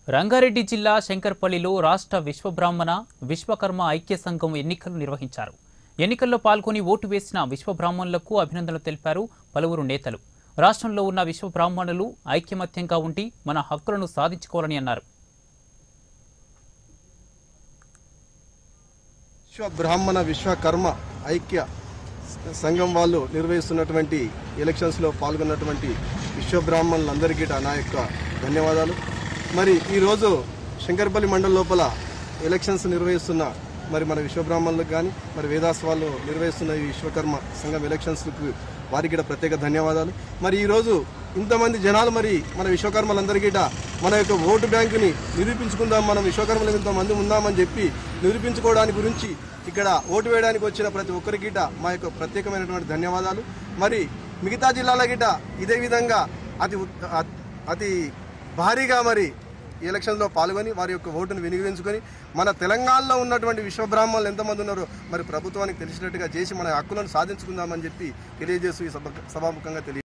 రంగారెడ్డి జిల్లా శంకర్పల్లిలో రాష్ట్ర విశ్వబ్రాహ్మణ విశ్వకర్మ ఐక్య సంఘం ఎన్నికలు నిర్వహించారు ఎన్నికల్లో పాల్గొని ఓటు వేసిన విశ్వబ్రాహ్మణులకు అభినందనలు తెలిపారు పలువురు నేతలు రాష్ట్రంలో ఉన్న విశ్వబ్రాహ్మణులు ఐక్యమత్యంగా ఉండి మన హక్కులను సాధించుకోవాలని అన్నారు విశ్వ బ్రాహ్మణ విశ్వకర్మ ఐక్య సంఘం వాళ్ళు నిర్వహిస్తున్నటువంటి ఎలక్షన్స్లో పాల్గొన్నటువంటి విశ్వ బ్రాహ్మణులందరికీ నా యొక్క ధన్యవాదాలు మరి ఈరోజు శంకర్పల్లి మండలం లోపల ఎలక్షన్స్ నిర్వహిస్తున్న మరి మన విశ్వ బ్రాహ్మణులకు కానీ మరి వేదాస్ వాళ్ళు నిర్వహిస్తున్న ఈ విశ్వకర్మ సంఘం ఎలక్షన్స్కు వారికి కూడా ప్రత్యేక ధన్యవాదాలు మరి ఈరోజు ఇంతమంది జనాలు మరి మన విశ్వకర్మలందరికీ మన యొక్క ఓటు బ్యాంకుని నిరూపించుకుందాం మనం విశ్వకర్మలు ఇంతమంది ఉందామని చెప్పి నిరూపించుకోవడానికి గురించి ఇక్కడ ఓటు వేయడానికి వచ్చిన ప్రతి ఒక్కరి గిట మా యొక్క ప్రత్యేకమైనటువంటి ధన్యవాదాలు మరి మిగతా జిల్లాల గిట ఇదే విధంగా అతి ఉత్- అ- అతి భారీగా మరి ఈ ఎలక్షన్లో పాల్గొని వారి యొక్క ఓటును వినియోగించుకొని మన తెలంగాణలో ఉన్నటువంటి విశ్వబ్రాహ్మణులు ఎంతమంది ఉన్నారో మరి ప్రభుత్వానికి తెలిసినట్టుగా చేసి మన హక్కులను సాధించుకుందామని చెప్పి తెలియజేస్తూ ఈ సభ సభాముఖంగా తెలియ